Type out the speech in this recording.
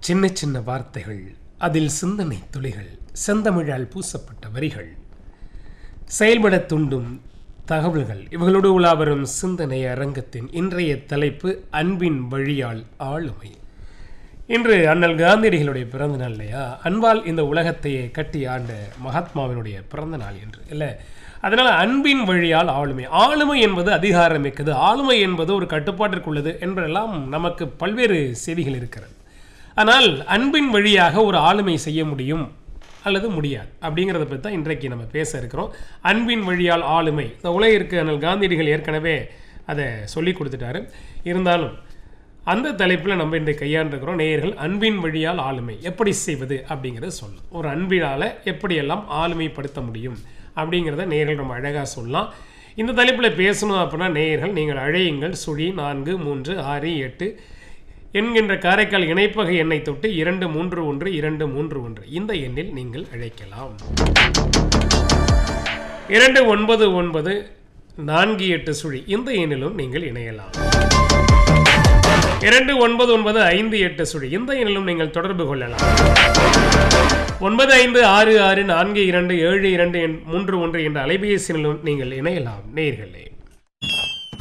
சின்ன சின்ன வார்த்தைகள் அதில் சிந்தனை துளிகள் செந்தமிழால் பூசப்பட்ட வரிகள் செயல்பட தூண்டும் தகவல்கள் இவர்களோடு உலா வரும் சிந்தனை அரங்கத்தின் இன்றைய தலைப்பு அன்பின் வழியால் ஆளுமை இன்று அண்ணல் காந்தியடிகளுடைய பிறந்த நாள் இல்லையா அன்பால் இந்த உலகத்தையே கட்டி ஆண்ட மகாத்மாவினுடைய பிறந்த நாள் என்று இல்லை அதனால் அன்பின் வழியால் ஆளுமை ஆளுமை என்பது அதிகாரமிக்கது ஆளுமை என்பது ஒரு கட்டுப்பாட்டிற்குள்ளது என்பதெல்லாம் நமக்கு பல்வேறு செய்திகள் இருக்கிறது ஆனால் அன்பின் வழியாக ஒரு ஆளுமை செய்ய முடியும் அல்லது முடியாது அப்படிங்கிறத பற்றி தான் இன்றைக்கு நம்ம பேச இருக்கிறோம் அன்பின் வழியால் ஆளுமை இந்த உலகிற்கு அண்ணல் காந்தியடிகள் ஏற்கனவே அதை சொல்லி கொடுத்துட்டாரு இருந்தாலும் அந்த தலைப்பில் நம்ம இன்றைக்கு கையாண்டிருக்கிறோம் நேயர்கள் அன்பின் வழியால் ஆளுமை எப்படி செய்வது அப்படிங்கிறத சொல்லலாம் ஒரு அன்பினால் எப்படியெல்லாம் ஆளுமைப்படுத்த முடியும் அப்படிங்கிறத நேயர்கள் ரொம்ப அழகாக சொல்லலாம் இந்த தலைப்பில் பேசணும் அப்படின்னா நேயர்கள் நீங்கள் அழையுங்கள் சுழி நான்கு மூன்று ஆறு எட்டு என்கின்ற காரைக்கால் இணைப்பகை எண்ணை தொட்டு இரண்டு மூன்று ஒன்று இரண்டு மூன்று ஒன்று இந்த எண்ணில் நீங்கள் அழைக்கலாம் இரண்டு ஒன்பது ஒன்பது நான்கு எட்டு சுழி இந்த எண்ணிலும் நீங்கள் இணையலாம் இரண்டு ஒன்பது ஒன்பது ஐந்து எட்டு சுழி இந்த எண்ணிலும் நீங்கள் தொடர்பு கொள்ளலாம் ஒன்பது ஐந்து ஆறு ஆறு நான்கு இரண்டு ஏழு இரண்டு எண் மூன்று ஒன்று என்ற அலைபேசியிலும் நீங்கள் இணையலாம் நேர்களே